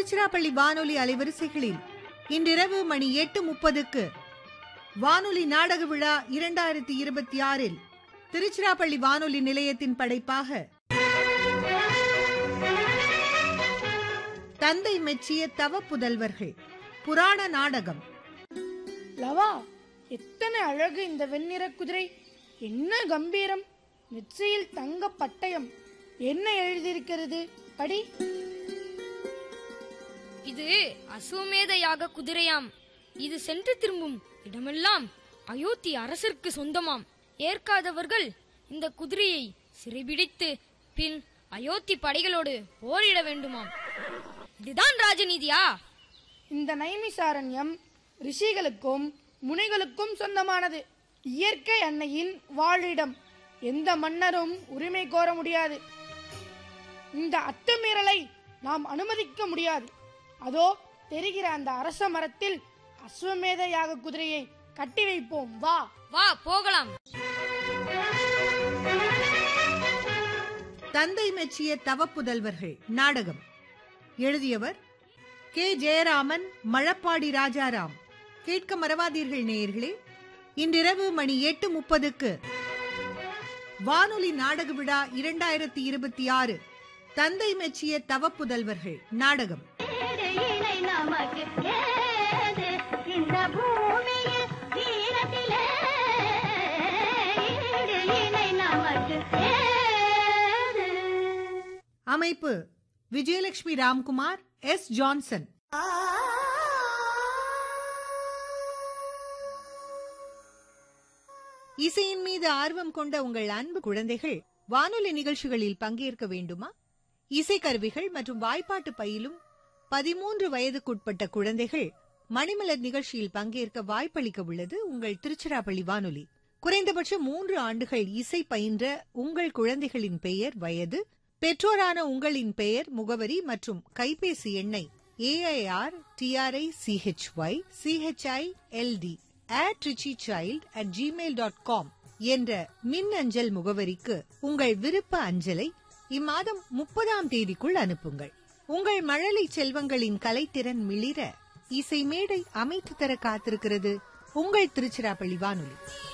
திருச்சிராப்பள்ளி வானொலி அலைவரிசைகளில் இன்றிரவு மணி எட்டு முப்பதுக்கு வானொலி நாடக விழா இரண்டாயிரத்தி இருபத்தி ஆறில் திருச்சிராப்பள்ளி வானொலி நிலையத்தின் படைப்பாக தந்தை மெச்சிய தவ புதல்வர்கள் புராண நாடகம் லவா எத்தனை அழகு இந்த வெண்ணிற குதிரை என்ன கம்பீரம் நெற்றியில் தங்க பட்டயம் என்ன எழுதியிருக்கிறது படி இது அசுவமேத யாக குதிரையாம் இது சென்று திரும்பும் இடமெல்லாம் அயோத்தி அரசருக்கு சொந்தமாம் ஏற்காதவர்கள் இந்த குதிரையை சிறைபிடித்து பின் அயோத்தி படைகளோடு போரிட வேண்டுமாம் இதுதான் ராஜநீதியா இந்த நைமிசாரண்யம் ரிஷிகளுக்கும் முனிகளுக்கும் சொந்தமானது இயற்கை அன்னையின் வாழிடம் எந்த மன்னரும் உரிமை கோர முடியாது இந்த அத்துமீறலை நாம் அனுமதிக்க முடியாது அதோ தெரிகிற அந்த அரச மரத்தில் அஸ்வமேத யாக குதிரையை கட்டி வைப்போம் வா வா போகலாம் தந்தை மெச்சிய தவ புதல்வர்கள் நாடகம் எழுதியவர் கே ஜெயராமன் மழப்பாடி ராஜாராம் கேட்க மறவாதீர்கள் நேயர்களே இன்றிரவு மணி எட்டு முப்பதுக்கு வானொலி நாடக விழா இரண்டாயிரத்தி இருபத்தி ஆறு தந்தை மெச்சிய தவ புதல்வர்கள் நாடகம் ஏது இணை நமக்கு ஏது இந்த பூமியில் வீரத்திலே ஏது இணை நமக்கு ஏது அமைப்பு விஜயலட்சுமி ராம்குமார் எஸ் ஜான்சன் இசையின் மீது ஆர்வம் கொண்ட உங்கள் அன்பு குழந்தைகள் வானொலி நிகழ்ச்சிகளில் பங்கேற்க வேண்டுமா இசைக்கருவிகள் மற்றும் வாய்ப்பாட்டு பயிலும் பதிமூன்று வயதுக்குட்பட்ட குழந்தைகள் மணிமலர் நிகழ்ச்சியில் பங்கேற்க வாய்ப்பளிக்க உள்ளது உங்கள் திருச்சிராப்பள்ளி வானொலி குறைந்தபட்சம் மூன்று ஆண்டுகள் இசை பயின்ற உங்கள் குழந்தைகளின் பெயர் வயது பெற்றோரான உங்களின் பெயர் முகவரி மற்றும் கைபேசி எண்ணை AIR TRI CHY CHI LD at richiechild at gmail dot com என்ற மின் அஞ்சல் முகவரிக்கு உங்கள் விருப்ப அஞ்சலை இம்மாதம் முப்பதாம் தேதிக்குள் அனுப்புங்கள் உங்கள் மழலை செல்வங்களின் கலைத்திறன் மிளிர இசை மேடை அமைத்து தர காத்திருக்கிறது உங்கள் திருச்சிராப்பள்ளி வானொலி